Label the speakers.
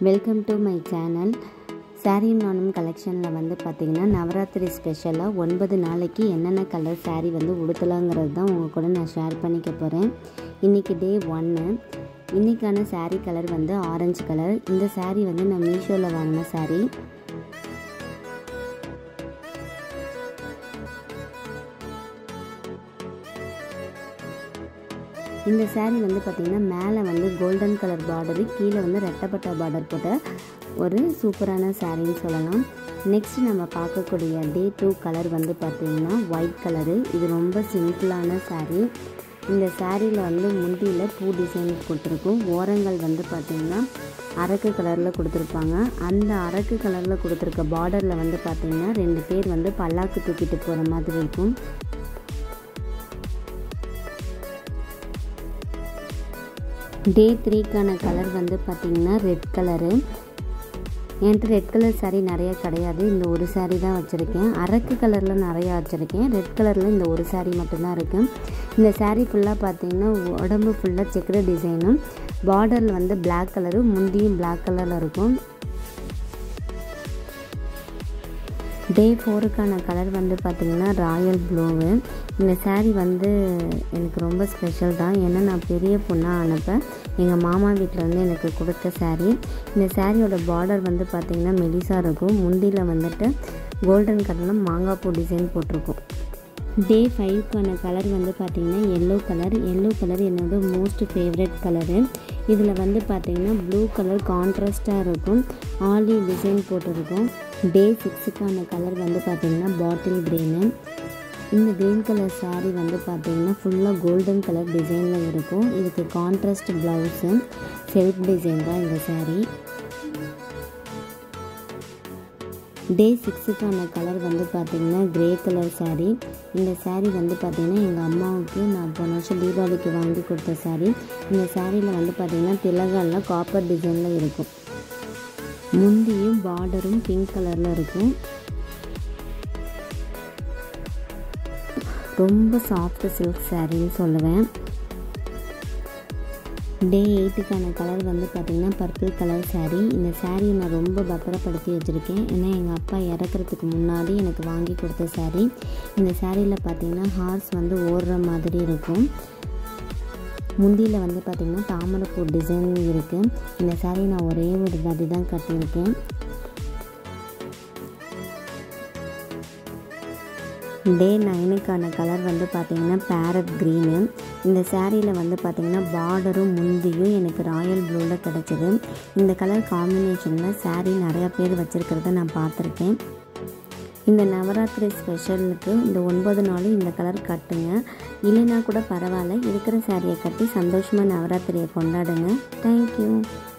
Speaker 1: welcome to my channel sari நானும் கலெக்ஷனில் வந்து பார்த்திங்கன்னா நவராத்திரி ஸ்பெஷலாக ஒன்பது நாளைக்கு என்னென்ன கலர் சாரீ வந்து உடுத்தலாங்கிறது தான் உங்கள் கூட நான் ஷேர் பண்ணிக்க போகிறேன் இன்றைக்கி டே ஒன்று இன்றைக்கான சாரீ கலர் வந்து ஆரஞ்சு கலர் இந்த சாரீ வந்து நான் மீஷோவில் வாங்கின சாரீ இந்த சாரீ வந்து பார்த்திங்கன்னா மேலே வந்து கோல்டன் கலர் பார்டரு கீழே வந்து ரெட்டப்பட்ட பார்டர் போட்ட ஒரு சூப்பரான சாரின்னு சொல்லலாம் நெக்ஸ்ட் நம்ம பார்க்கக்கூடிய டே டூ கலர் வந்து பார்த்திங்கன்னா ஒயிட் கலரு இது ரொம்ப சிம்பிளான சாரீ இந்த சாரியில் வந்து முந்தியில் பூ டிசைன் கொடுத்துருக்கும் ஓரங்கள் வந்து பார்த்திங்கன்னா அரக்கு கலரில் கொடுத்துருப்பாங்க அந்த அரக்கு கலரில் கொடுத்துருக்க பார்டரில் வந்து பார்த்திங்கன்னா ரெண்டு பேர் வந்து பல்லாக்கு தூக்கிட்டு போகிற மாதிரி இருக்கும் டே த்ரீக்கான கலர் வந்து பார்த்திங்கன்னா ரெட் கலரு என்கிட்ட ரெட் கலர் சாரீ நிறையா கிடையாது இந்த ஒரு சாரீ தான் வச்சுருக்கேன் அரக்கு கலரில் நிறையா வச்சுருக்கேன் ரெட் கலரில் இந்த ஒரு சாரீ மட்டும்தான் இருக்குது இந்த சாரீ ஃபுல்லாக பார்த்தீங்கன்னா உடம்பு ஃபுல்லாக செக்குடு டிசைனும் பார்டரில் வந்து பிளாக் கலரு முந்தியும் பிளாக் கலரில் இருக்கும் டே ஃபோருக்கான கலர் வந்து பார்த்திங்கன்னா ராயல் ப்ளூவு இந்த சாரீ வந்து எனக்கு ரொம்ப ஸ்பெஷல் தான் ஏன்னா நான் பெரிய பொண்ணாக ஆனப்போ எங்கள் மாமா வீட்டில் வந்து எனக்கு கொடுத்த சாரீ இந்த சாரியோட பார்டர் வந்து பார்த்திங்கன்னா மெலிசாக இருக்கும் முந்தியில் வந்துட்டு கோல்டன் கலரில் மாங்காய் பூ டிசைன் போட்டிருக்கும் டே ஃபைவ்க்கான கலர் வந்து பார்த்திங்கன்னா எல்லோ கலர் எல்லோ கலர் என்னோட மோஸ்ட் ஃபேவரட் கலரு இதில் வந்து பார்த்திங்கன்னா ப்ளூ கலர் கான்ட்ராஸ்ட்டாக இருக்கும் ஆலி டிசைன் போட்டிருக்கும் டே சிக்ஸுக்கான கலர் வந்து பார்த்திங்கன்னா பாட்டில் க்ரீனு இந்த க்ரீன் கலர் சாரீ வந்து பார்த்திங்கன்னா ஃபுல்லாக கோல்டன் கலர் டிசைனில் இருக்கும் இதுக்கு கான்ட்ராஸ்ட் ப்ளவுஸு செல்ஃப் டிசைன் தான் இந்த சாரீ டே சிக்ஸுக்கான கலர் வந்து பார்த்திங்கன்னா க்ரே கலர் சாரீ இந்த சாரீ வந்து பார்த்திங்கன்னா எங்கள் அம்மாவுக்கு நான் போன வருஷம் தீபாவளிக்கு வாங்கி கொடுத்த சாரீ இந்த சாரியில் வந்து பார்த்திங்கன்னா திலகெல்லாம் காப்பர் டிசைனில் இருக்கும் முந்தியும் பார்டரும் பிங்க் கலரில் இருக்கும் ரொம்ப சாஃப்ட் சில்க் சாரின்னு சொல்லுவேன் டே எயிட்டுக்கான கலர் வந்து பார்த்திங்கன்னா பர்பிள் கலர் சாரீ இந்த சாரியை நான் ரொம்ப பத்திரப்படுத்தி வச்சுருக்கேன் ஏன்னா எங்கள் அப்பா இறக்குறதுக்கு முன்னாடி எனக்கு வாங்கி கொடுத்த சாரீ இந்த சாரியில் பார்த்திங்கன்னா ஹார்ஸ் வந்து ஓடுற மாதிரி இருக்கும் முந்தியில் வந்து பார்த்திங்கன்னா தாமரைப்பூ டிசைன் இருக்குது இந்த சாரீ நான் ஒரே ஒரு தாட்டி தான் கட்டியிருக்கேன் டே நைனுக்கான கலர் வந்து பார்த்திங்கன்னா பேரட் க்ரீனு இந்த சேரீயில் வந்து பார்த்திங்கன்னா பார்டரும் முந்தியும் எனக்கு ராயல் ப்ளூவில் கிடச்சிது இந்த கலர் காம்பினேஷனில் சாரீ நிறையா பேர் வச்சுருக்கிறத நான் பார்த்துருக்கேன் இந்த நவராத்திரி ஸ்பெஷலுக்கு இந்த ஒன்பது நாளும் இந்த கலர் கட்டுங்க இல்லைனா கூட பரவாயில்ல இருக்கிற சாரியை கட்டி சந்தோஷமாக நவராத்திரியை கொண்டாடுங்க தேங்க்யூ